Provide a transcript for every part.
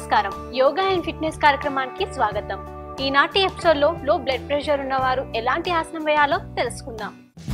నమస్కారం yoga and fitness కార్యక్రమానికి స్వాగతం ఈనాటి ఎపిసోడ్లో లో బ్లడ్ ప్రెషర్ ఉన్నవారు ఎలాంటి ఆసనం వేయాలో తెలుసుకుందాం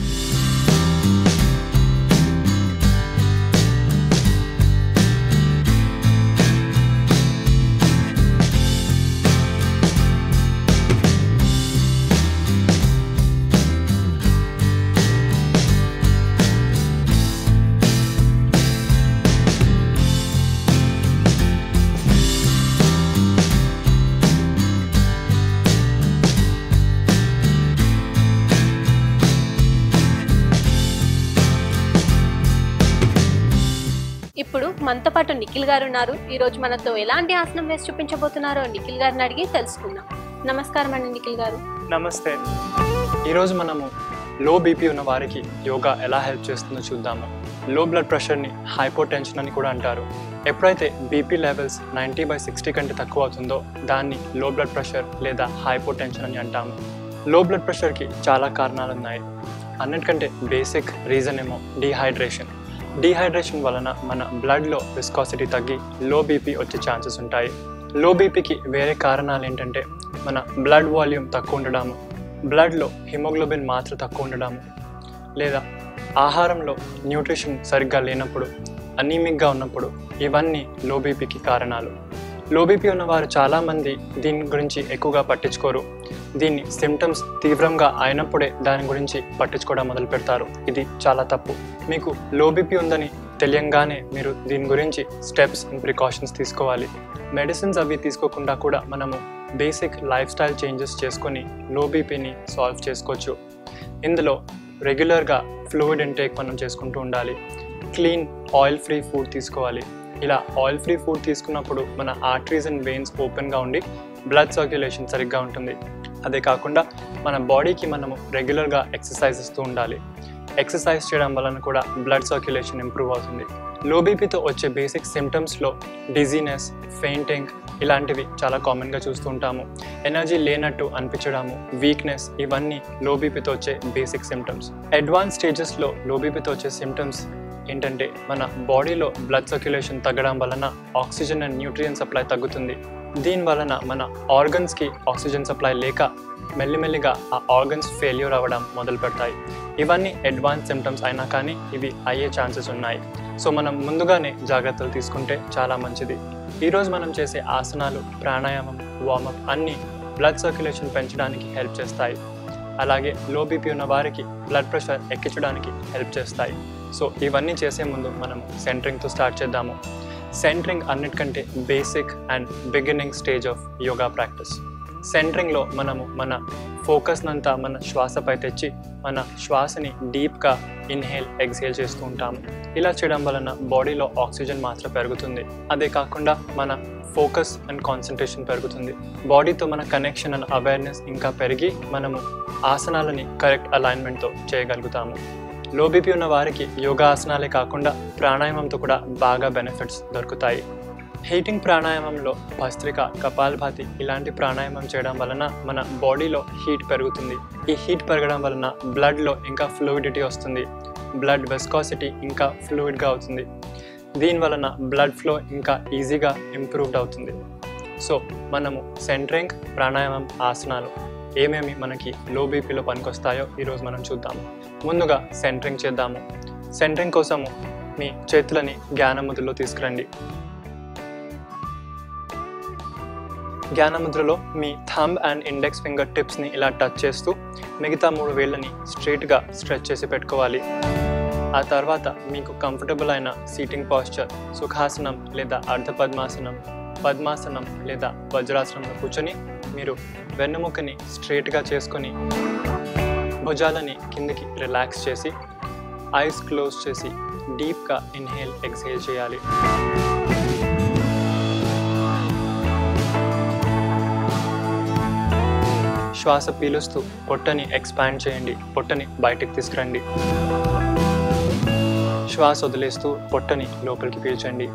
ఇప్పుడు మనతో పాటు నిఖిల్ గారు ఉన్నారు ఈ రోజు మనతో ఎలాంటి ఆసనం వేసి చూపించబోతున్నారో నిఖిల్ గారిని అడిగి తెలుసుకుందాం నమస్కారం అండి నిఖిల్ గారు నమస్తే ఈరోజు మనము లో బీపీ ఉన్న వారికి యోగా ఎలా హెల్ప్ చేస్తుందో చూద్దాము లో బ్లడ్ ప్రెషర్ని హైపోటెన్షన్ అని కూడా అంటారు ఎప్పుడైతే BP levels ninety by sixty కంటే తక్కువ అవుతుందో దాన్ని లో బ్లడ్ ప్రెషర్ లేదా హైపోటెన్షన్ అని అంటాము లో బ్లడ్ ప్రెషర్కి చాలా కారణాలు ఉన్నాయి అన్నిటికంటే బేసిక్ రీజన్ ఏమో డీహైడ్రేషన్ డీహైడ్రేషన్ వలన మన బ్లడ్లో విస్కాసిటీ తగ్గి లో బీపీ వచ్చే ఛాన్సెస్ ఉంటాయి లో బీపీకి వేరే కారణాలు ఏంటంటే మన బ్లడ్ వాల్యూమ్ తక్కువ ఉండడము బ్లడ్లో హిమోగ్లోబిన్ మాత్ర తక్కువ ఉండడము లేదా ఆహారంలో న్యూట్రిషన్ సరిగ్గా లేనప్పుడు అనీమిక్గా ఉన్నప్పుడు ఇవన్నీ లో బీపీకి కారణాలు లో బీపీ ఉన్నవారు చాలామంది దీని గురించి ఎక్కువగా పట్టించుకోరు దీన్ని సిమ్టమ్స్ తీవ్రంగా అయినప్పుడే దాని గురించి పట్టించుకోవడం మొదలు పెడతారు ఇది చాలా తప్పు మీకు లో బీపీ ఉందని తెలియంగానే మీరు దీని గురించి స్టెప్స్ అండ్ ప్రికాషన్స్ తీసుకోవాలి మెడిసిన్స్ అవి తీసుకోకుండా కూడా మనము బేసిక్ లైఫ్ స్టైల్ చేంజెస్ చేసుకొని లో బీపీని సాల్వ్ చేసుకోవచ్చు ఇందులో రెగ్యులర్గా ఫ్లూయిడ్ ఇంటేక్ మనం చేసుకుంటూ ఉండాలి క్లీన్ ఆయిల్ ఫ్రీ ఫుడ్ తీసుకోవాలి ఇలా ఆయిల్ ఫ్రీ ఫుడ్ తీసుకున్నప్పుడు మన ఆర్టరీస్ అండ్ వెయిన్స్ ఓపెన్గా ఉండి బ్లడ్ సర్క్యులేషన్ సరిగ్గా ఉంటుంది అదే కాకుండా మన బాడీకి మనము రెగ్యులర్గా ఎక్సర్సైజ్ ఇస్తూ ఉండాలి ఎక్సర్సైజ్ చేయడం వలన కూడా బ్లడ్ సర్క్యులేషన్ ఇంప్రూవ్ అవుతుంది లో బీపీతో వచ్చే బేసిక్ సిమ్టమ్స్లో డిజీనెస్ ఫెయింటింగ్ ఇలాంటివి చాలా కామన్గా చూస్తూ ఉంటాము ఎనర్జీ లేనట్టు అనిపించడము వీక్నెస్ ఇవన్నీ లో బీపీతో వచ్చే బేసిక్ సిమ్టమ్స్ అడ్వాన్స్ స్టేజెస్లో లో బీపీతో వచ్చే సిమ్టమ్స్ ఏంటంటే మన బాడీలో బ్లడ్ సర్క్యులేషన్ తగ్గడం వలన ఆక్సిజన్ అండ్ న్యూట్రియన్ సప్లై తగ్గుతుంది దీని వలన మన ఆర్గన్స్కి ఆక్సిజన్ సప్లై లేక మెల్లిమెల్లిగా ఆ ఆర్గన్స్ ఫెయిల్యూర్ అవ్వడం మొదలు పెడతాయి ఇవన్నీ అడ్వాన్స్ సిమ్టమ్స్ అయినా కానీ ఇవి అయ్యే ఛాన్సెస్ ఉన్నాయి సో మనం ముందుగానే జాగ్రత్తలు తీసుకుంటే చాలా మంచిది ఈరోజు మనం చేసే ఆసనాలు ప్రాణాయామం వార్మప్ అన్నీ బ్లడ్ సర్క్యులేషన్ పెంచడానికి హెల్ప్ చేస్తాయి అలాగే లో బీపీ ఉన్న వారికి బ్లడ్ ప్రెషర్ ఎక్కించడానికి హెల్ప్ చేస్తాయి సో ఇవన్నీ చేసే ముందు మనం సెంటరింగ్తో స్టార్ట్ చేద్దాము సెంటరింగ్ అన్నిటికంటే basic and beginning stage of yoga practice సెంటరింగ్లో మనము మన ఫోకస్ అంతా మన శ్వాసపై తెచ్చి మన శ్వాసని డీప్గా ఇన్హేల్ ఎక్స్హేల్ చేస్తూ ఉంటాము ఇలా చేయడం వలన బాడీలో ఆక్సిజన్ మాత్రం పెరుగుతుంది అదే కాకుండా మన ఫోకస్ అండ్ కాన్సన్ట్రేషన్ పెరుగుతుంది బాడీతో మన కనెక్షన్ అండ్ అవేర్నెస్ ఇంకా పెరిగి మనము ఆసనాలని కరెక్ట్ అలైన్మెంట్తో చేయగలుగుతాము లో బీపీ ఉన్న వారికి యోగా ఆసనాలే కాకుండా ప్రాణాయామంతో కూడా బాగా బెనిఫిట్స్ దొరుకుతాయి హీటింగ్ ప్రాణాయామంలో భస్త్రిక కపాలభాతి ఇలాంటి ప్రాణాయామం చేయడం వలన మన బాడీలో హీట్ పెరుగుతుంది ఈ హీట్ పెరగడం వలన బ్లడ్లో ఇంకా ఫ్లూయిడిటీ వస్తుంది బ్లడ్ వెస్కాసిటీ ఇంకా ఫ్లూయిడ్గా అవుతుంది దీని వలన బ్లడ్ ఫ్లో ఇంకా ఈజీగా ఇంప్రూవ్డ్ అవుతుంది సో మనము సెంట్రింగ్ ప్రాణాయామం ఆసనాలు ఏమేమి మనకి లో బీపీలో పనికొస్తాయో ఈరోజు మనం చూద్దాము ముందుగా సెంట్రింగ్ చేద్దాము సెంట్రింగ్ కోసము మీ చేతులని జ్ఞానముద్రలో తీసుకురండి జ్ఞానముద్రలో మీ థంబ్ అండ్ ఇండెక్స్ ఫింగర్ టిప్స్ని ఇలా టచ్ చేస్తూ మిగతా మూడు వేళ్ళని స్ట్రైట్గా స్ట్రెచ్ చేసి పెట్టుకోవాలి ఆ తర్వాత మీకు కంఫర్టబుల్ అయిన సీటింగ్ పాస్చర్ సుఖాసనం లేదా అర్ధపద్మాసనం పద్మాసనం లేదా వజ్రాసనంలో కూర్చొని మీరు వెన్నుముకని స్ట్రైట్గా చేసుకొని భుజాలని కిందికి రిలాక్స్ చేసి ఐస్ క్లోజ్ చేసి డీప్గా ఇన్హేల్ ఎక్స్హేల్ చేయాలి శ్వాస పీలుస్తూ పొట్టని ఎక్స్పాండ్ చేయండి పొట్టని బయటికి తీసుకురండి శ్వాస వదిలేస్తూ పొట్టని లోపలికి పీల్చండి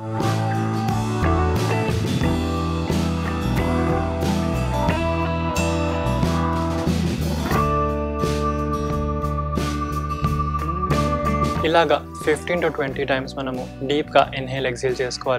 ఇలాగా ఫిఫ్టీన్ టు ట్వంటీ టైమ్స్ మనము డీప్గా ఇన్హేల్ ఎక్సేల్ చేసుకోవాలి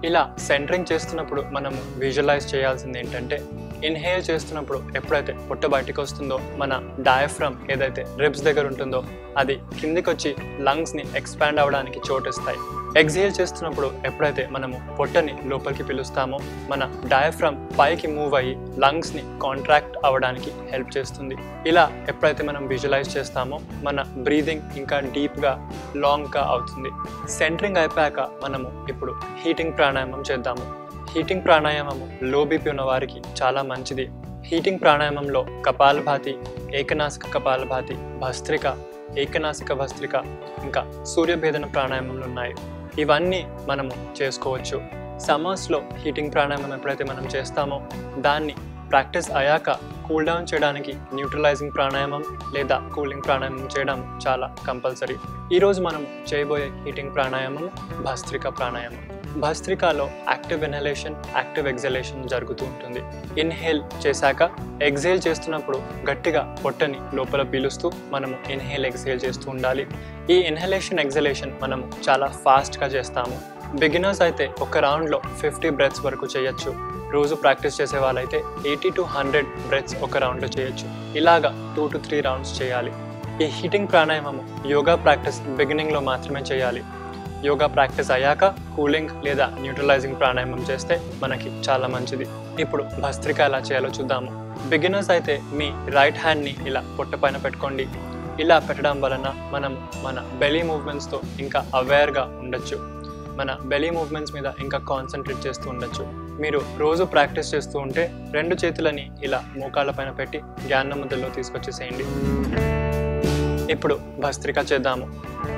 ఇలా సెంటరింగ్ చేస్తున్నప్పుడు మనము విజువలైజ్ చేయాల్సింది ఏంటంటే ఇన్హేల్ చేస్తున్నప్పుడు ఎప్పుడైతే పొట్ట బయటికి వస్తుందో మన డయాఫ్రమ్ ఏదైతే రిబ్స్ దగ్గర ఉంటుందో అది కిందికి వచ్చి లంగ్స్ని ఎక్స్పాండ్ అవ్వడానికి చోటిస్తాయి ఎక్స్హేల్ చేస్తున్నప్పుడు ఎప్పుడైతే మనము పొట్టని లోపలికి పిలుస్తామో మన డయాఫ్రమ్ పైకి మూవ్ అయ్యి లంగ్స్ని కాంట్రాక్ట్ అవ్వడానికి హెల్ప్ చేస్తుంది ఇలా ఎప్పుడైతే మనం విజువలైజ్ చేస్తామో మన బ్రీదింగ్ ఇంకా డీప్గా లాంగ్గా అవుతుంది సెంటరింగ్ అయిపోయాక మనము ఇప్పుడు హీటింగ్ ప్రాణాయామం చేద్దాము హీటింగ్ ప్రాణాయామము లో బీపీ ఉన్న వారికి చాలా మంచిది హీటింగ్ ప్రాణాయామంలో కపాలభాతి ఏకనాసిక కపాలభాతి భస్త్రిక ఏకనాసిక భస్త్రిక ఇంకా సూర్యభేదన ప్రాణాయామంలో ఉన్నాయి ఇవన్నీ మనము చేసుకోవచ్చు సమ్మర్స్లో హీటింగ్ ప్రాణాయామం ఎప్పుడైతే మనం చేస్తామో దాన్ని ప్రాక్టీస్ అయ్యాక కూల్ డౌన్ చేయడానికి న్యూట్రలైజింగ్ ప్రాణాయామం లేదా కూలింగ్ ప్రాణాయామం చేయడం చాలా కంపల్సరీ ఈరోజు మనం చేయబోయే హీటింగ్ ప్రాణాయామం భస్త్రిక ప్రాణాయామం భస్త్రికాలో యాక్టివ్ ఇన్హలేషన్ యాక్టివ్ ఎగ్జలేషన్ జరుగుతూ ఉంటుంది ఇన్హేల్ చేశాక ఎగ్జేల్ చేస్తున్నప్పుడు గట్టిగా పొట్టని లోపల పీలుస్తూ మనము ఇన్హేల్ ఎగ్జేల్ చేస్తూ ఉండాలి ఈ ఇన్హలేషన్ ఎగ్జలేషన్ మనము చాలా ఫాస్ట్గా చేస్తాము బిగినర్స్ అయితే ఒక రౌండ్లో ఫిఫ్టీ బ్రెత్స్ వరకు చేయొచ్చు రోజు ప్రాక్టీస్ చేసే వాళ్ళైతే ఎయిటీ టు హండ్రెడ్ బ్రెత్స్ ఒక రౌండ్లో చేయొచ్చు ఇలాగా టూ టు త్రీ రౌండ్స్ చేయాలి ఈ హీటింగ్ ప్రాణాయామము యోగా ప్రాక్టీస్ బిగినింగ్లో మాత్రమే చేయాలి యోగా ప్రాక్టీస్ అయ్యాక కూలింగ్ లేదా న్యూట్రలైజింగ్ ప్రాణాయామం చేస్తే మనకి చాలా మంచిది ఇప్పుడు భస్త్రిక ఎలా చేయాలో చూద్దాము బిగినర్స్ అయితే మీ రైట్ హ్యాండ్ని ఇలా పొట్ట పైన పెట్టుకోండి ఇలా పెట్టడం వలన మనం మన బెలీ మూవ్మెంట్స్తో ఇంకా అవేర్గా ఉండొచ్చు మన బెలీ మూవ్మెంట్స్ మీద ఇంకా కాన్సన్ట్రేట్ చేస్తూ ఉండొచ్చు మీరు రోజు ప్రాక్టీస్ చేస్తూ ఉంటే రెండు చేతులని ఇలా మోకాళ్ళ పైన పెట్టి జ్ఞాన ముద్దలో తీసుకొచ్చేసేయండి ఇప్పుడు భస్త్రిక చేద్దాము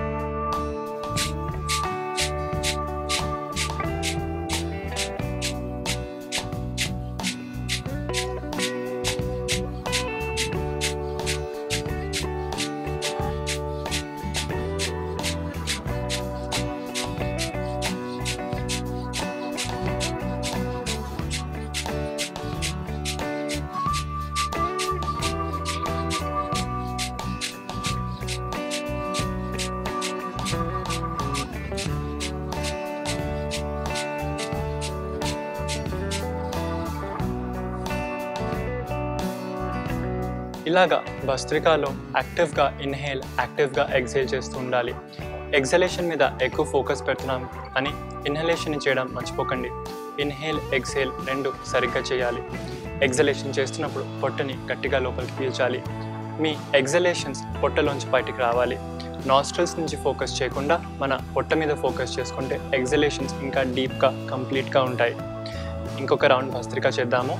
ఇలాగా భస్త్రికాలో యాక్టివ్గా ఇన్హేల్ యాక్టివ్గా ఎగ్జేల్ చేస్తూ ఉండాలి ఎగ్జలేషన్ మీద ఎక్కువ ఫోకస్ పెడుతున్నాం అని ఇన్హలేషన్ చేయడం మర్చిపోకండి ఇన్హేల్ ఎగ్జేల్ రెండు సరిగ్గా చేయాలి ఎగ్జలేషన్ చేస్తున్నప్పుడు పొట్టని గట్టిగా లోపలికి పీల్చాలి మీ ఎగ్జలేషన్స్ పొట్టలోంచి బయటికి రావాలి నాస్ట్రల్స్ నుంచి ఫోకస్ చేయకుండా మన పొట్ట మీద ఫోకస్ చేసుకుంటే ఎగ్జలేషన్స్ ఇంకా డీప్గా కంప్లీట్గా ఉంటాయి ఇంకొక రౌండ్ భస్త్రిక చేద్దాము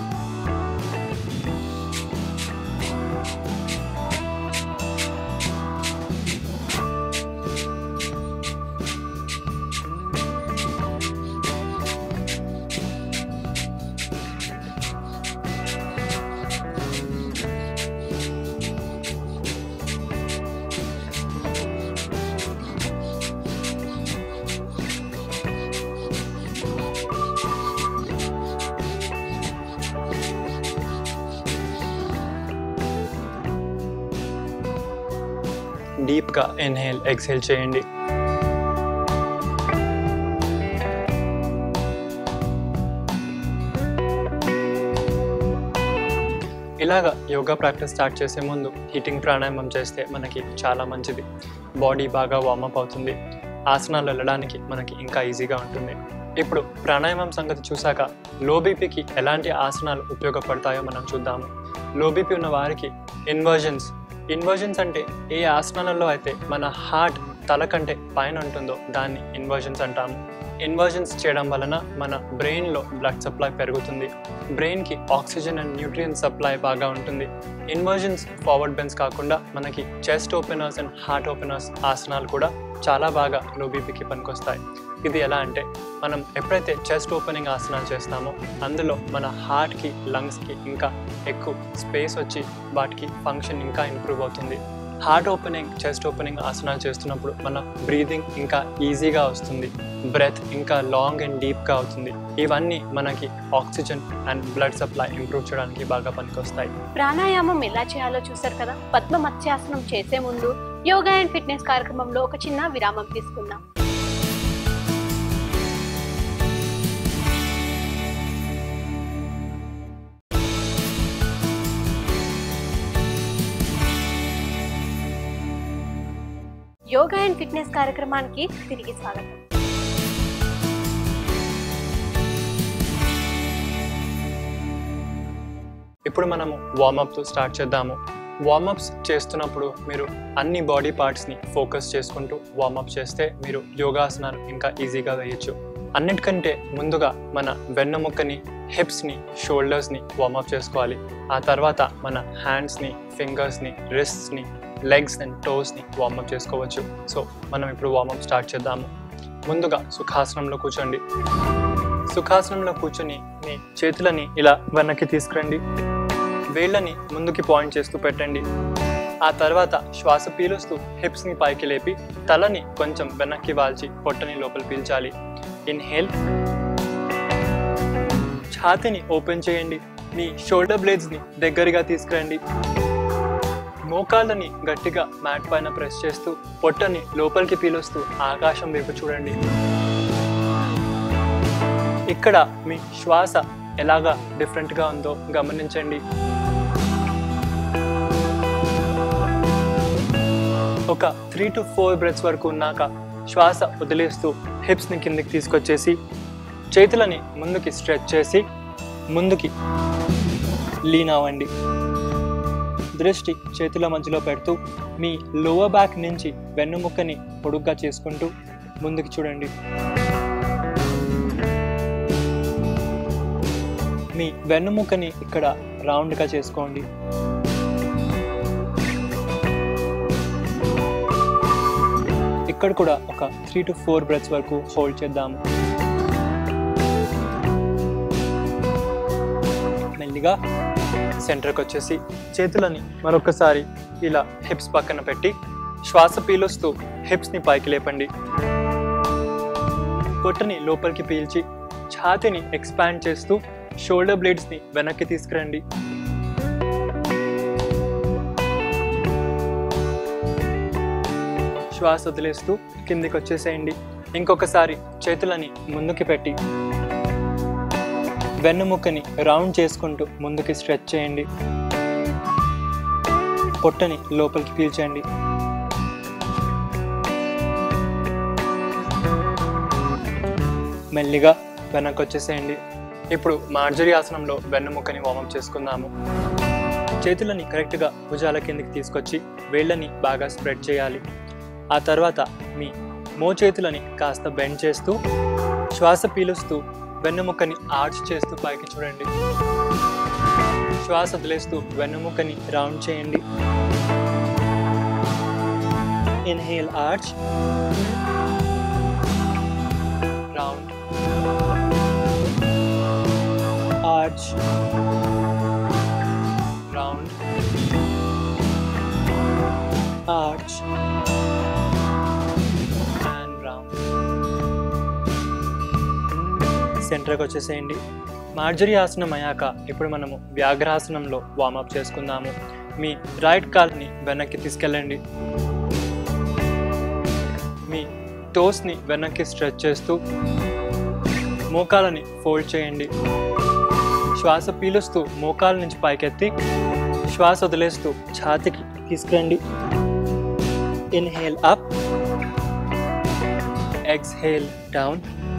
డీప్గా ఇన్హేల్ ఎక్స్హేల్ చేయండి ఇలాగా యోగా ప్రాక్టీస్ స్టార్ట్ చేసే ముందు హీటింగ్ ప్రాణాయామం చేస్తే మనకి చాలా మంచిది బాడీ బాగా వార్మప్ అవుతుంది ఆసనాలు వెళ్ళడానికి మనకి ఇంకా ఈజీగా ఉంటుంది ఇప్పుడు ప్రాణాయామం సంగతి చూశాక లో బీపీకి ఎలాంటి ఆసనాలు ఉపయోగపడతాయో మనం చూద్దాము లో బీపీ ఉన్న వారికి ఇన్వర్జన్స్ ఇన్వర్జన్స్ అంటే ఏ ఆసనాలలో అయితే మన హార్ట్ తల కంటే పైన ఉంటుందో దాన్ని ఇన్వర్జన్స్ అంటాము ఇన్వర్జన్స్ చేయడం వలన మన బ్రెయిన్లో బ్లడ్ సప్లై పెరుగుతుంది బ్రెయిన్కి ఆక్సిజన్ అండ్ న్యూట్రియన్ సప్లై బాగా ఉంటుంది ఇన్వర్జన్స్ ఫార్వర్డ్ బెన్స్ కాకుండా మనకి chest openers and heart openers ఆసనాలు కూడా చాలా బాగా లో బీపీకి పనికొస్తాయి ఇది ఎలా అంటే మనం ఎప్పుడైతే చెస్ట్ ఓపెనింగ్ ఆసనాలు చేస్తామో అందులో మన హార్ట్కి లంగ్స్కి ఇంకా ఎక్కువ స్పేస్ వచ్చి వాటికి ఫంక్షన్ ఇంకా ఇంప్రూవ్ అవుతుంది హార్ట్ ఓపెనింగ్ చెస్ట్ ఓపెనింగ్ ఆసనాలు చేస్తున్నప్పుడు మన బ్రీదింగ్ ఇంకా ఈజీగా వస్తుంది బ్రెత్ ఇంకా లాంగ్ అండ్ డీప్గా అవుతుంది ఇవన్నీ మనకి oxygen and blood supply improve చేయడానికి బాగా పనికొస్తాయి ప్రాణాయామం ఎలా చేయాలో చూసారు కదా పద్మ మత్స్యాసనం చేసే ముందు యోగా అండ్ ఫిట్నెస్ కార్యక్రమంలో ఒక చిన్న విరామం తీసుకుందాం యోగా అండ్ ఫిట్నెస్ కార్యక్రమానికి తిరిగి స్వాగతం ఇప్పుడు మనము వార్మప్తో స్టార్ట్ చేద్దాము వార్మప్స్ చేస్తున్నప్పుడు మీరు అన్ని బాడీ పార్ట్స్ని ఫోకస్ చేసుకుంటూ వార్మప్ చేస్తే మీరు యోగాసనాలు ఇంకా ఈజీగా వేయచ్చు అన్నిటికంటే ముందుగా మన వెన్నెముక్కని హిప్స్ని షోల్డర్స్ని వార్మప్ చేసుకోవాలి ఆ తర్వాత మన హ్యాండ్స్ని ఫింగర్స్ని రిస్ట్స్ని లెగ్స్ అండ్ టోస్ని వార్మప్ చేసుకోవచ్చు సో మనం ఇప్పుడు వార్మప్ స్టార్ట్ చేద్దాము ముందుగా సుఖాసనంలో కూర్చోండి సుఖాసనంలో కూర్చొని మీ చేతులని ఇలా వెనక్కి తీసుకురండి వేళ్ళని ముందుకి పాయింట్ చేస్తూ పెట్టండి ఆ తర్వాత శ్వాస పీలుస్తూ హిప్స్ని పైకి లేపి తలని కొంచెం వెనక్కి వాల్చి పొట్టని లోపల పీల్చాలి ఇన్హేల్ ఛాతిని ఓపెన్ చేయండి మీ షోల్డర్ బ్లేడ్స్ని దగ్గరగా తీసుకురండి మోకాళ్ళని గట్టిగా మ్యాట్ పైన ప్రెస్ చేస్తూ పొట్టని లోపలికి పీలుస్తూ ఆకాశం వైపు చూడండి ఇక్కడ మీ శ్వాస ఎలాగా డిఫరెంట్గా ఉందో గమనించండి ఒక త్రీ టు ఫోర్ బ్రెత్స్ వరకు ఉన్నాక శ్వాస వదిలేస్తూ హిప్స్ని కిందికి తీసుకొచ్చేసి చేతులని ముందుకి స్ట్రెచ్ చేసి ముందుకి లీన్ అవ్వండి దృష్టి చేతుల మధ్యలో పెడుతూ మీ లోవర్ బ్యాక్ నుంచి వెన్నుముక్కని పొడుగ్గా చేసుకుంటూ ముందుకు చూడండి మీ వెన్నుముక్కని ఇక్కడ రౌండ్గా చేసుకోండి ఇక్కడ కూడా ఒక త్రీ టు ఫోర్ బ్రెత్స్ వరకు హోల్డ్ చేద్దాము మెల్లిగా సెంటర్కి వచ్చేసి చేతులని మరొకసారి ఇలా హిప్స్ పక్కన పెట్టి శ్వాస పీలుస్తూ హిప్స్ని పైకి లేపండి పొట్టని లోపలికి పీల్చి ఛాతిని ఎక్స్పాండ్ చేస్తూ షోల్డర్ బ్లేడ్స్ని వెనక్కి తీసుకురండి శ్వాస వదిలేస్తూ కిందికి వచ్చేసేయండి ఇంకొకసారి చేతులని ముందుకి పెట్టి వెన్నుముక్కని రౌండ్ చేసుకుంటూ ముందుకి స్ట్రెచ్ చేయండి పొట్టని లోపలికి పీల్చండి మెల్లిగా వెనక్కి వచ్చేసేయండి ఇప్పుడు మార్జరీ ఆసనంలో వెన్నుముక్కని వార్మప్ చేసుకుందాము చేతులని కరెక్ట్గా భుజాల కిందికి తీసుకొచ్చి వేళ్ళని బాగా స్ప్రెడ్ చేయాలి ఆ తర్వాత మీ మోచేతులని కాస్త బెండ్ చేస్తూ శ్వాస పీలుస్తూ వెన్నుముక్కని ఆర్చ్ చేస్తూ పైకి చూడండి శ్వాస వదిలేస్తూ వెన్నుముక్కని రౌండ్ చేయండి inhale arch round arch round arch and round సెంటర్కి వచ్చేసేయండి మార్జరీ ఆసనం అయ్యాక ఇప్పుడు మనము వ్యాఘ్రాసనంలో వార్మప్ చేసుకుందాము మీ రైట్ కాల్ని వెనక్కి తీసుకెళ్ళండి మీ టోస్ని వెనక్కి స్ట్రెచ్ చేస్తూ మోకాలని ఫోల్డ్ చేయండి శ్వాస పీలుస్తూ మోకాల నుంచి పైకెత్తి శ్వాస వదిలేస్తూ ఛాతికి తీసుకురండి inhale up exhale down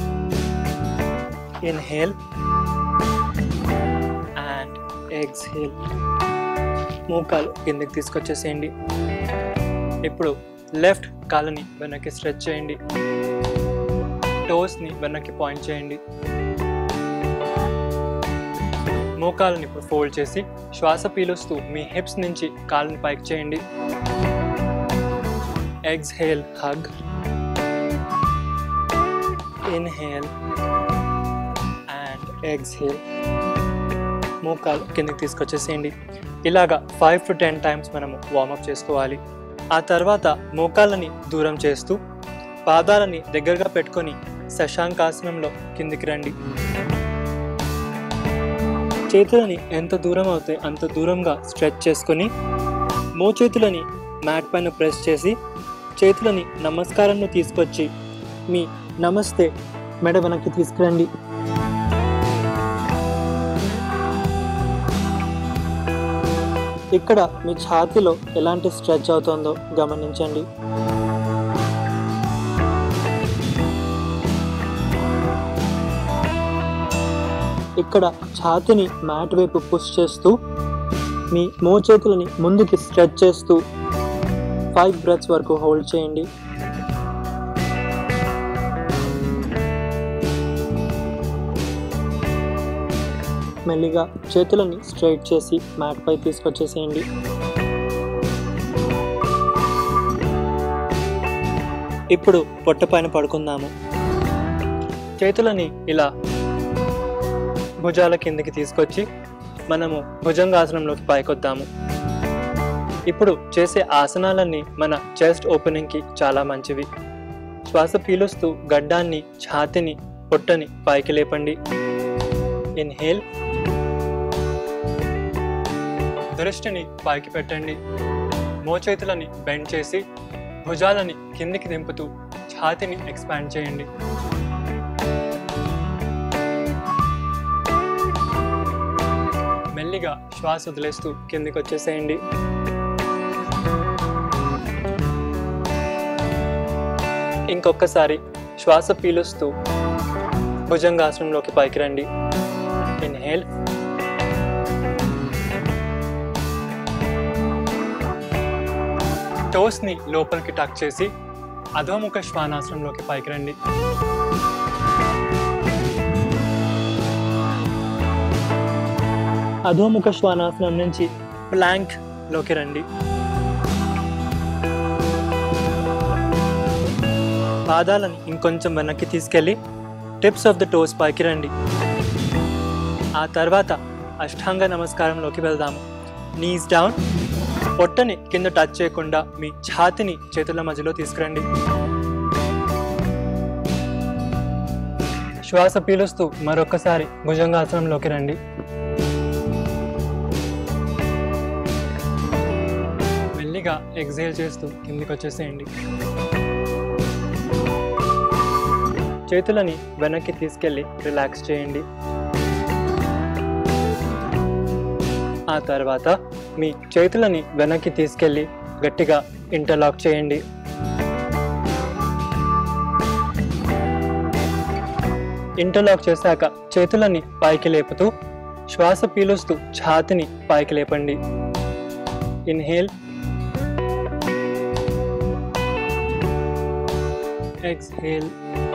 inhale and exhale మోకాలు కిందకి తీసుకొచ్చేసేయండి ఇప్పుడు లెఫ్ట్ కాలుని వెనక్కి స్ట్రెచ్ చేయండి టోస్ని వెనక్కి పాయింట్ చేయండి మోకాలని ఇప్పుడు ఫోల్డ్ చేసి శ్వాస పీలుస్తూ మీ హిప్స్ నుంచి కాళ్ళని పైకి చేయండి exhale hug inhale and exhale మోకాలు కిందకి తీసుకొచ్చేసేయండి ఇలాగా ఫైవ్ టు టెన్ టైమ్స్ మనము వార్మప్ చేసుకోవాలి ఆ తర్వాత మోకాళ్ళని దూరం చేస్తూ పాదాలని దగ్గరగా పెట్టుకొని శశాంకాసనంలో కిందికి రండి చేతులని ఎంత దూరం అవుతాయి అంత దూరంగా స్ట్రెచ్ చేసుకొని మోచేతులని మ్యాట్ పైన ప్రెస్ చేసి చేతులని నమస్కారంలో తీసుకొచ్చి మీ నమస్తే మెడ వెనక్కి తీసుకురండి ఇక్కడ మీ ఛాతీలో ఎలాంటి స్ట్రెచ్ అవుతుందో గమనించండి ఇక్కడ ఛాతిని మ్యాట్ వైపు పుష్ చేస్తూ మీ మోచేతులని ముందుకి స్ట్రెచ్ చేస్తూ ఫైవ్ బ్రెత్స్ వరకు హోల్డ్ చేయండి మెల్లిగా చేతులని స్ట్రైట్ చేసి మ్యాట్ పై తీసుకొచ్చేసేయండి ఇప్పుడు పొట్ట పైన పడుకుందాము చేతులని ఇలా భుజాల కిందకి తీసుకొచ్చి మనము భుజంగాసనంలోకి పైకొద్దాము ఇప్పుడు చేసే ఆసనాలన్నీ మన చెస్ట్ ఓపెనింగ్కి చాలా మంచివి శ్వాస పీలుస్తూ గడ్డాన్ని ఛాతిని పొట్టని పైకి లేపండి ఇన్హేల్ దృష్టిని పైకి పెట్టండి మోచేతులని బెండ్ చేసి భుజాలని కిందికి దింపుతూ ఛాతిని ఎక్స్పాండ్ చేయండి మెల్లిగా శ్వాస వదిలేస్తూ కిందికి వచ్చేసేయండి ఇంకొకసారి శ్వాస పీలుస్తూ భుజంగాసనంలోకి పైకి రండి ఇన్హేల్ టోస్ని లోపలికి టక్ చేసి అధోముఖ శ్వానాసనంలోకి పైకి రండి అధోముఖ శ్వానాసనం నుంచి ప్లాంక్ లోకి రండి పాదాలను ఇంకొంచెం వెనక్కి తీసుకెళ్ళి టిప్స్ ఆఫ్ ద టోస్ పైకి రండి ఆ తర్వాత అష్టాంగ నమస్కారంలోకి వెళ్దాము నీస్ డౌన్ పొట్టని కింద టచ్ చేయకుండా మీ ఛాతిని చేతుల మధ్యలో తీసుకురండి శ్వాస పీలుస్తూ మరొకసారి భుజంగాసనంలోకి రండి మెల్లిగా ఎగ్జేల్ చేస్తూ కిందికి వచ్చేసేయండి చేతులని వెనక్కి తీసుకెళ్ళి రిలాక్స్ చేయండి ఆ తర్వాత మీ చేతులని వెనక్కి తీసుకెళ్ళి గట్టిగా ఇంటర్లాక్ చేయండి ఇంటర్లాక్ చేశాక చేతులని పైకి లేపుతూ శ్వాస పీలుస్తూ ఛాతిని పైకి లేపండి ఇన్హేల్ ఎక్స్హేల్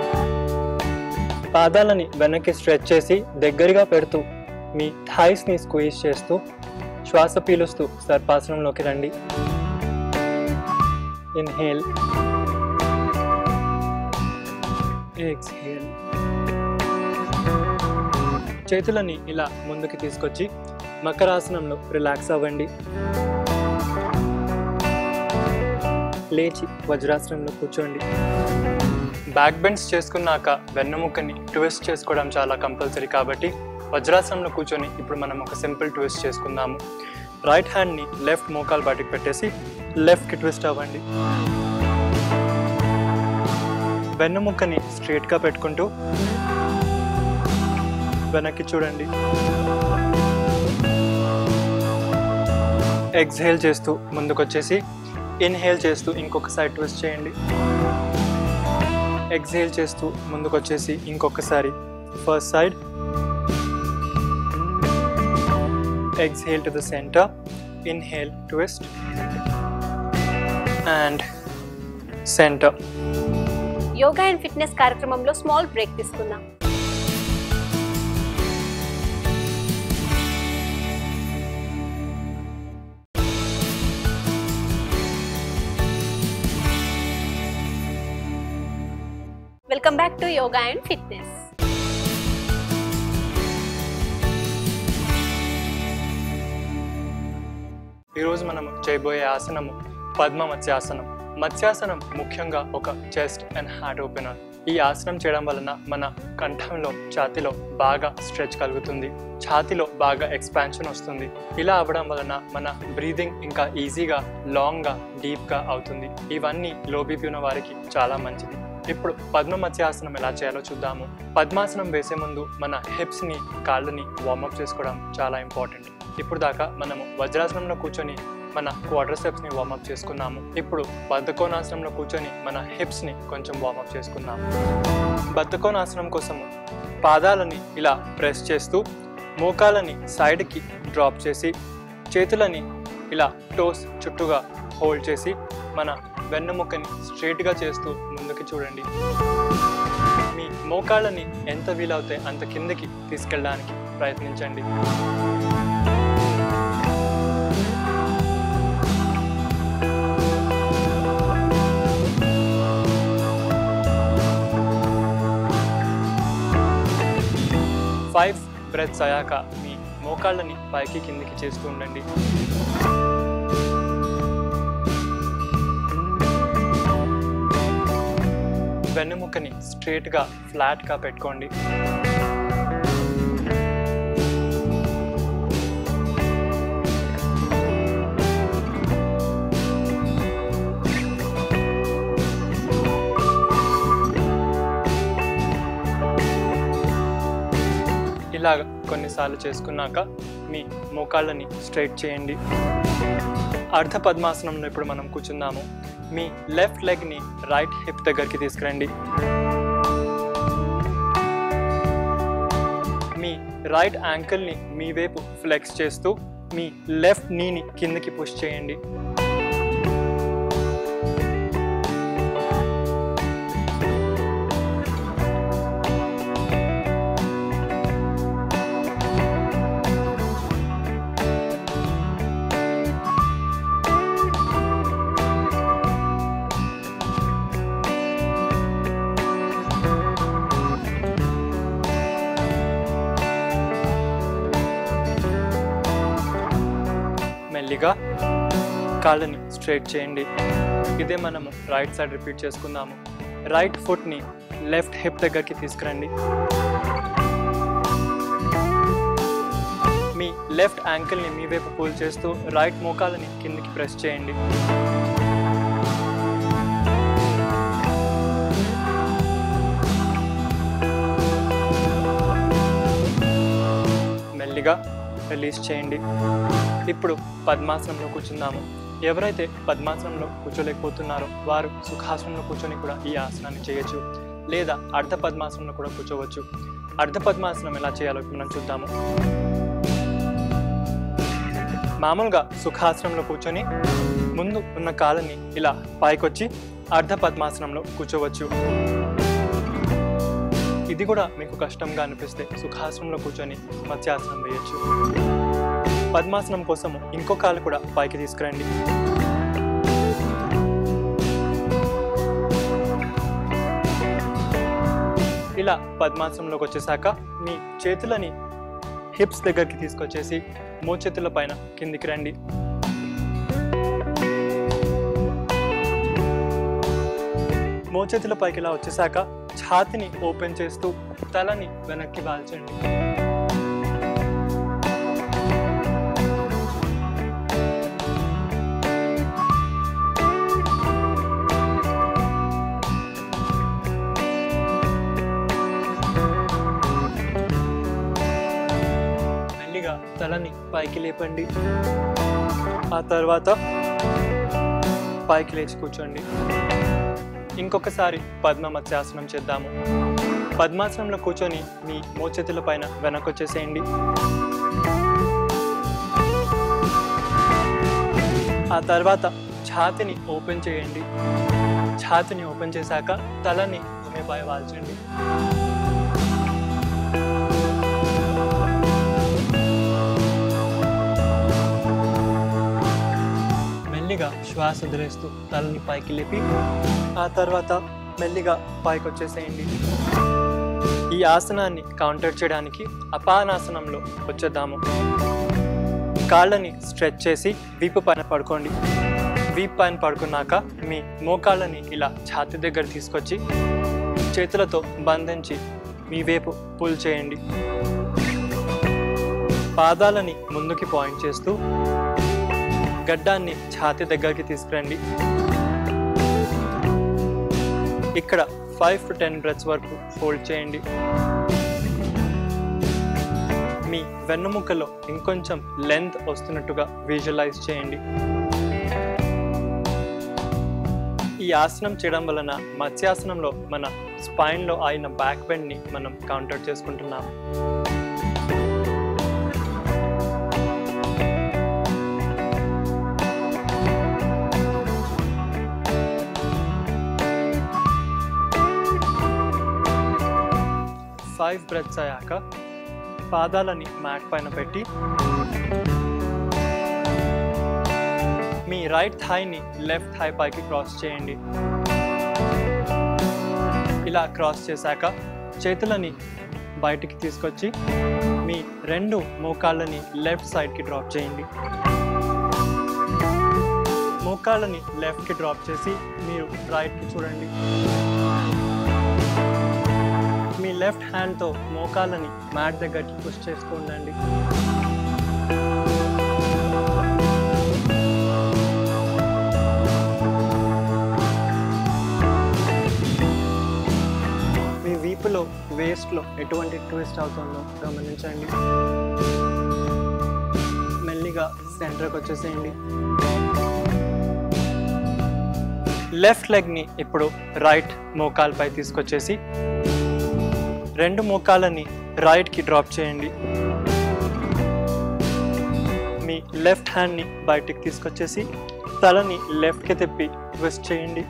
పాదాలని వెనక్కి స్ట్రెచ్ చేసి దగ్గరగా పెడుతూ మీ థాయిస్ని స్క్వీజ్ చేస్తూ శ్వాస పీలుస్తూ సర్పాసనంలోకి రండి ఇన్హేల్ ఎక్స్హేల్ చేతులని ఇలా ముందుకు తీసుకొచ్చి మకరాసనంలో రిలాక్స్ అవ్వండి లేచి వజ్రాసనంలో కూర్చోండి బ్యాక్ బెండ్స్ చేసుకున్నాక వెన్నెముకని ట్విస్ట్ చేసుకోవడం చాలా కంపల్సరీ కాబట్టి వజ్రాసనంలో కూర్చొని ఇప్పుడు మనం ఒక సింపుల్ ట్విస్ట్ చేసుకుందాము రైట్ హ్యాండ్ని లెఫ్ట్ మోకాలు బయటకు పెట్టేసి లెఫ్ట్కి ట్విస్ట్ అవ్వండి వెన్నెముకని స్ట్రైట్గా పెట్టుకుంటూ వెనక్కి చూడండి ఎక్స్హేల్ చేస్తూ ముందుకొచ్చేసి ఇన్హేల్ చేస్తూ ఇంకొకసారి ట్విస్ట్ చేయండి ఎక్స్హేల్ చేస్తూ ముందుకొచ్చేసి ఇంకొకసారి first side exhale to the center inhale twist and center yoga and fitness కార్యక్రమంలో స్మాల్ బ్రేక్ తీసుకుందాం welcome back to yoga and fitness ఈరోజు మనం చేయబోయే ఆసనము పద్మ మత్స్యాసనం మత్స్యాసనం ముఖ్యంగా ఒక చెస్ట్ అండ్ హార్ట్ ఓపెనర్ ఈ ఆసనం చేయడం వలన మన కంఠంలో ఛాతిలో బాగా స్ట్రెచ్ కలుగుతుంది ఛాతిలో బాగా ఎక్స్పాన్షన్ వస్తుంది ఇలా అవ్వడం వలన మన బ్రీదింగ్ ఇంకా ఈజీగా లాంగ్గా డీప్గా అవుతుంది ఇవన్నీ లో బీపీ ఉన్న వారికి చాలా మంచిది ఇప్పుడు పద్మ మత్స్యాసనం ఎలా చేయాలో చూద్దాము పద్మాసనం వేసే ముందు మన హిప్స్ని కాళ్ళని వార్మప్ చేసుకోవడం చాలా ఇంపార్టెంట్ ఇప్పుడు దాకా మనము వజ్రాసనంలో కూర్చొని మన క్వాడ్రసెప్స్ని వార్మప్ చేసుకున్నాము ఇప్పుడు బద్ధకోనాసనంలో కూర్చొని మన హిప్స్ని కొంచెం వార్మప్ చేసుకుందాము బద్ధకోనాసనం కోసము పాదాలని ఇలా ప్రెస్ చేస్తూ మోకాలని సైడ్కి డ్రాప్ చేసి చేతులని ఇలా టోస్ చుట్టూగా హోల్డ్ చేసి మన వెన్నుముక్కని స్ట్రైట్గా చేస్తూ ముందుకి చూడండి మీ మోకాళ్ళని ఎంత వీలవుతే అంత కిందకి తీసుకెళ్ళడానికి ప్రయత్నించండి ఫైవ్ బ్రెత్స్ అయ్యాక మీ మోకాళ్ళని పైకి కిందికి చేస్తూ ఉండండి వెన్నుముక్కని స్ట్రేట్గా ఫ్లాట్గా పెట్టుకోండి ఇలాగ కొన్నిసార్లు చేసుకున్నాక మీ మోకాళ్ళని స్ట్రైట్ చేయండి అర్ధ పద్మాసనంలో ఇప్పుడు మనం కూర్చుందాము మీ లెఫ్ట్ లెగ్ని రైట్ హిప్ దగ్గరికి తీసుకురండి మీ రైట్ యాంకిల్ని మీ వైపు ఫ్లెక్స్ చేస్తూ మీ లెఫ్ట్ నీని కిందకి పుష్ చేయండి మెల్లిగా కాళ్ళని స్ట్రైట్ చేయండి ఇదే మనము రైట్ సైడ్ రిపీట్ చేసుకుందాము రైట్ ఫుట్ని లెఫ్ట్ హిప్ దగ్గరికి తీసుకురండి మీ లెఫ్ట్ యాంకిల్ని మీ వైపు పుల్ చేస్తూ రైట్ మోకాలని కిందికి ప్రెస్ చేయండి మెల్లిగా రిలీజ్ చేయండి ఇప్పుడు పద్మాసనంలో కూర్చుందాము ఎవరైతే పద్మాసనంలో కూర్చోలేకపోతున్నారో వారు సుఖాసనంలో కూర్చొని కూడా ఈ ఆసనాన్ని చేయొచ్చు లేదా అర్ధ పద్మాసనంలో కూడా కూర్చోవచ్చు అర్ధ పద్మాసనం ఎలా చేయాలో మనం చూద్దాము మామూలుగా సుఖాసనంలో కూర్చొని ముందు ఉన్న కాళ్ళని ఇలా పైకొచ్చి అర్ధ పద్మాసనంలో కూర్చోవచ్చు ఇది కూడా మీకు కష్టంగా అనిపిస్తే సుఖాసనంలో కూర్చొని మత్స్యాసనం వేయచ్చు పద్మాసనం కోసం ఇంకో కాలు కూడా పైకి తీసుకురండి ఇలా పద్మాసనంలోకి వచ్చేసాక మీ చేతులని హిప్స్ దగ్గరికి తీసుకొచ్చేసి మోచేతుల పైన కిందికి రండి మోచేతుల పైకి ఇలా వచ్చేసాక ఛాతిని ఓపెన్ చేస్తూ తలని వెనక్కి వాల్చండి మెల్లిగా తలని పైకి లేపండి ఆ తర్వాత పైకి లేచి కూర్చోండి ఇంకొకసారి పద్మ మత్స్యాసనం చేద్దాము పద్మాసనంలో కూర్చొని మీ మోచేతుల పైన వెనకొచ్చేసేయండి ఆ తర్వాత ఛాతిని ఓపెన్ చేయండి ఛాతిని ఓపెన్ చేశాక తలని భూమిపై వాల్చండి మెల్లిగా శ్వాస వదిలేస్తూ తలని పైకి లేపి ఆ తర్వాత మెల్లిగా పైకి వచ్చేసేయండి ఈ ఆసనాన్ని కౌంటర్ చేయడానికి అపానాసనంలో వచ్చేద్దాము కాళ్ళని స్ట్రెచ్ చేసి వీపు పైన పడుకోండి వీపు పైన పడుకున్నాక మీ మోకాళ్ళని ఇలా ఛాతి దగ్గర తీసుకొచ్చి చేతులతో బంధించి మీ వైపు పుల్ చేయండి పాదాలని ముందుకి పాయింట్ చేస్తూ గడ్డాన్ని ఛాతి దగ్గరికి తీసుకురండి ఇక్కడ ఫైవ్ టు టెన్ బ్రెత్స్ వరకు హోల్డ్ చేయండి మీ వెన్నుముకలో ఇంకొంచెం లెంత్ వస్తున్నట్టుగా విజువలైజ్ చేయండి ఆసనం చేయడం వలన మత్స్యాసనంలో మన స్పైన్లో అయిన బ్యాక్ బెండ్ని మనం కౌంటర్ చేసుకుంటున్నాం ఫైవ్ బ్రెత్స్ అయ్యాక పాదాలని మ్యాట్ పైన పెట్టి మీ రైట్ థాయ్ని లెఫ్ట్ థాయ్ పైకి క్రాస్ చేయండి ఇలా క్రాస్ చేశాక చేతులని బయటికి తీసుకొచ్చి మీ రెండు మోకాళ్ళని లెఫ్ట్ సైడ్కి డ్రాప్ చేయండి మోకాళ్ళని లెఫ్ట్కి డ్రాప్ చేసి మీరు రైట్కి చూడండి మీ లెఫ్ట్ హ్యాండ్తో మోకాళ్ళని మ్యాట్ దగ్గరికి పుష్ చేస్తూ ఉండండి మీ వీపులో వేస్ట్లో ఎటువంటి ట్విస్ట్ అవుతుందో గమనించండి మెల్లిగా సెంటర్కి వచ్చేసేయండి లెఫ్ట్ లెగ్ని ఇప్పుడు రైట్ మోకాల్పై తీసుకొచ్చేసి రెండు మోకాలని రైట్కి డ్రాప్ చేయండి మీ లెఫ్ట్ హ్యాండ్ని బయటికి తీసుకొచ్చేసి తలని లెఫ్ట్కి తిప్పి ట్విస్ట్ చేయండి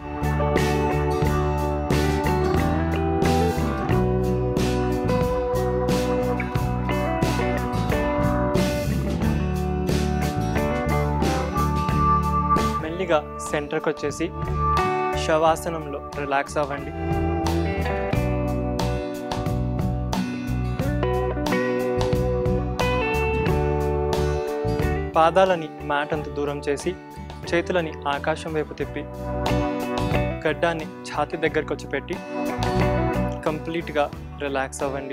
మెల్లిగా సెంటర్కి వచ్చేసి శవాసనంలో రిలాక్స్ అవ్వండి పాదాలని మ్యాట్ అంత దూరం చేసి చేతులని ఆకాశం వైపు తిప్పి గడ్డాన్ని ఛాతి దగ్గరకు వచ్చి పెట్టి కంప్లీట్గా రిలాక్స్ అవ్వండి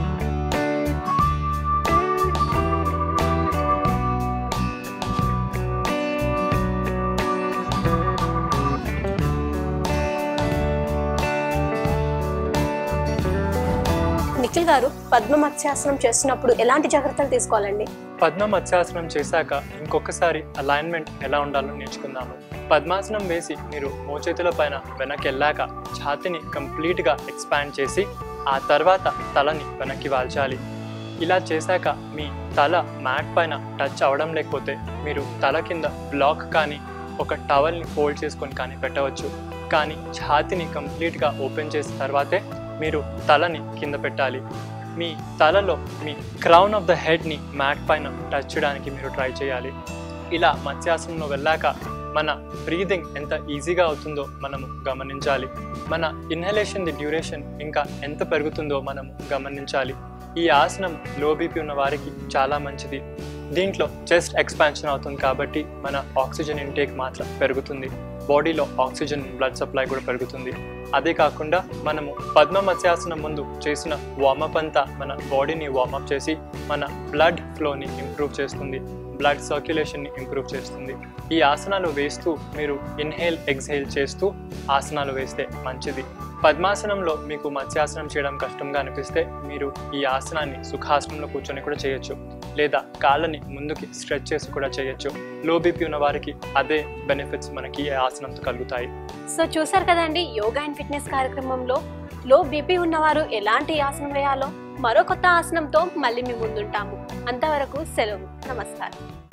నిఖిల్ గారు పద్మ మత్స్యాసనం చేస్తున్నప్పుడు ఎలాంటి జాగ్రత్తలు తీసుకోవాలండి పద్మ మత్స్యాసనం చేశాక ఇంకొకసారి అలైన్మెంట్ ఎలా ఉండాలో నేర్చుకుందాము పద్మాసనం వేసి మీరు మోచేతుల పైన వెనక్కి వెళ్ళాక ఛాతిని కంప్లీట్గా ఎక్స్పాండ్ చేసి ఆ తర్వాత తలని వెనక్కి వాల్చాలి ఇలా చేశాక మీ తల మ్యాట్ పైన టచ్ అవడం లేకపోతే మీరు తల కింద బ్లాక్ కానీ ఒక టవల్ని ఫోల్డ్ చేసుకొని కానీ పెట్టవచ్చు కానీ ఛాతిని కంప్లీట్గా ఓపెన్ చేసిన తర్వాతే మీరు తలని కింద పెట్టాలి మీ తలలో మీ క్రౌన్ ఆఫ్ ద హెడ్ని మ్యాట్ పైన టచ్ చేయడానికి మీరు ట్రై చేయాలి ఇలా మత్స్యాసనంలో వెళ్ళాక మన బ్రీదింగ్ ఎంత ఈజీగా అవుతుందో మనము గమనించాలి మన ఇన్హలేషన్ ది డ్యూరేషన్ ఇంకా ఎంత పెరుగుతుందో మనము గమనించాలి ఈ ఆసనం లో బీపీ ఉన్న వారికి చాలా మంచిది దీంట్లో చెస్ట్ ఎక్స్పాన్షన్ అవుతుంది కాబట్టి మన ఆక్సిజన్ ఇంటేక్ మాత్రం పెరుగుతుంది బాడీలో ఆక్సిజన్ బ్లడ్ సప్లై కూడా పెరుగుతుంది అదే కాకుండా మనము పద్మ మత్స్యాసనం ముందు చేసిన వార్మప్ అంతా మన బాడీని వార్మప్ చేసి మన బ్లడ్ ఫ్లోని ఇంప్రూవ్ చేస్తుంది బ్లడ్ సర్క్యులేషన్ని ఇంప్రూవ్ చేస్తుంది ఈ ఆసనాలు వేస్తూ మీరు ఇన్హేల్ ఎక్స్హేల్ చేస్తూ ఆసనాలు వేస్తే మంచిది పద్మాసనంలో మీకు మత్స్యాసనం చేయడం కష్టంగా అనిపిస్తే మీరు ఈ ఆసనాన్ని సుఖాసనంలో కూర్చొని కూడా చేయొచ్చు లేదా కాళ్ళని ముందుకి స్ట్రెచ్ చేసి కూడా చేయొచ్చు లో బీపీ ఉన్న వారికి అదే బెనిఫిట్స్ మనకి ఈ ఆసనంతో కలుగుతాయి సో చూసారు కదండి యోగా అండ్ ఫిట్నెస్ కార్యక్రమంలో లో బీపీ ఉన్నవారు ఎలాంటి ఆసనం వేయాలో మరో కొత్త ఆసనంతో మళ్ళీ మీ ముందుంటాము అంతవరకు సెలవు నమస్కారం